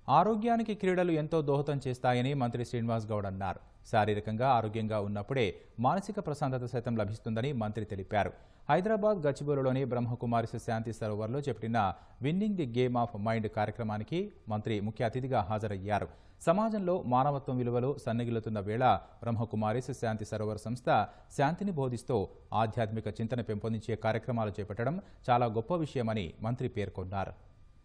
ఆరోగ్యానికి క్రీడలు ఎంతో దోహదం చేస్తాయని మంత్రి శ్రీనివాస్ గౌడ్ అన్నారు శారీరకంగా ఆరోగ్యంగా ఉన్నప్పుడే మానసిక ప్రశాంతత సైతం లభిస్తుందని మంత్రి తెలిపారు హైదరాబాద్ గచ్చిబౌలిలోని బ్రహ్మకుమారి శాంతి సరోవర్లో చేపట్టిన winning the game of mind కార్యక్రమానికి మంత్రి ముఖ్య అతిథిగా హాజరయ్యారు సమాజంలో మానవత్వం విలువలు సన్నగిల్లుతున్న వేళ బ్రహ్మకుమారి శాంతి సరోవర్ సంస్థ శాంతిని బోధిస్తూ ఆధ్యాత్మిక చింతన పెంపొందించే కార్యక్రమాలు చేపట్టడం చాలా గొప్ప విషయమని మంత్రి పేర్కొన్నారు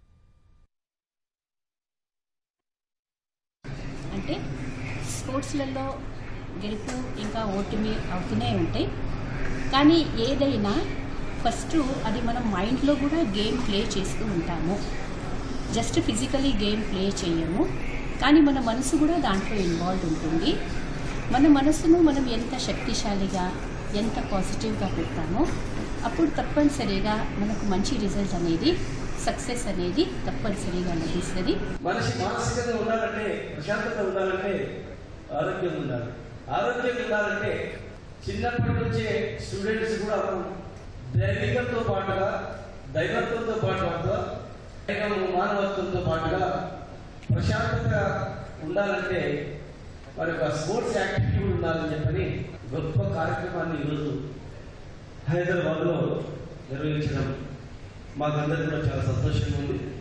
అంటే స్పోర్ట్స్లలో గెలుపు ఇంకా ఓటమి అవుతూనే ఉంటాయి కానీ ఏదైనా ఫస్ట్ అది మనం మైండ్లో కూడా గేమ్ ప్లే చేస్తూ ఉంటాము జస్ట్ ఫిజికలీ గేమ్ ప్లే చేయము కానీ మన మనసు కూడా దాంట్లో ఇన్వాల్వ్ ఉంటుంది మన మనసును మనం ఎంత శక్తిశాలిగా ఎంత పాజిటివ్గా పెడతామో అప్పుడు తప్పనిసరిగా మనకు మంచి రిజల్ట్ అనేది సక్సెస్ అనేది తప్పనిసరిగా లభిస్తుంది మనిషి మానసికంగా ఉండాలంటే ప్రశాంతత ఉండాలంటే ఆరోగ్యం ఉండాలి ఆరోగ్యం ఉండాలంటే చిన్నప్పటి నుంచే స్టూడెంట్స్ కూడా దైవికంతో పాటుగా దైవత్వంతో పాటుగా దైవము మానవత్వంతో పాటుగా ప్రశాంతత ఉండాలంటే వారి యొక్క స్పోర్ట్స్ యాక్టివిటీ కూడా ఉండాలని చెప్పని గొప్ప కార్యక్రమాన్ని ఈరోజు హైదరాబాద్లో నిర్వహించడం మాకందరికీ కూడా చాలా సంతోషంగా ఉంది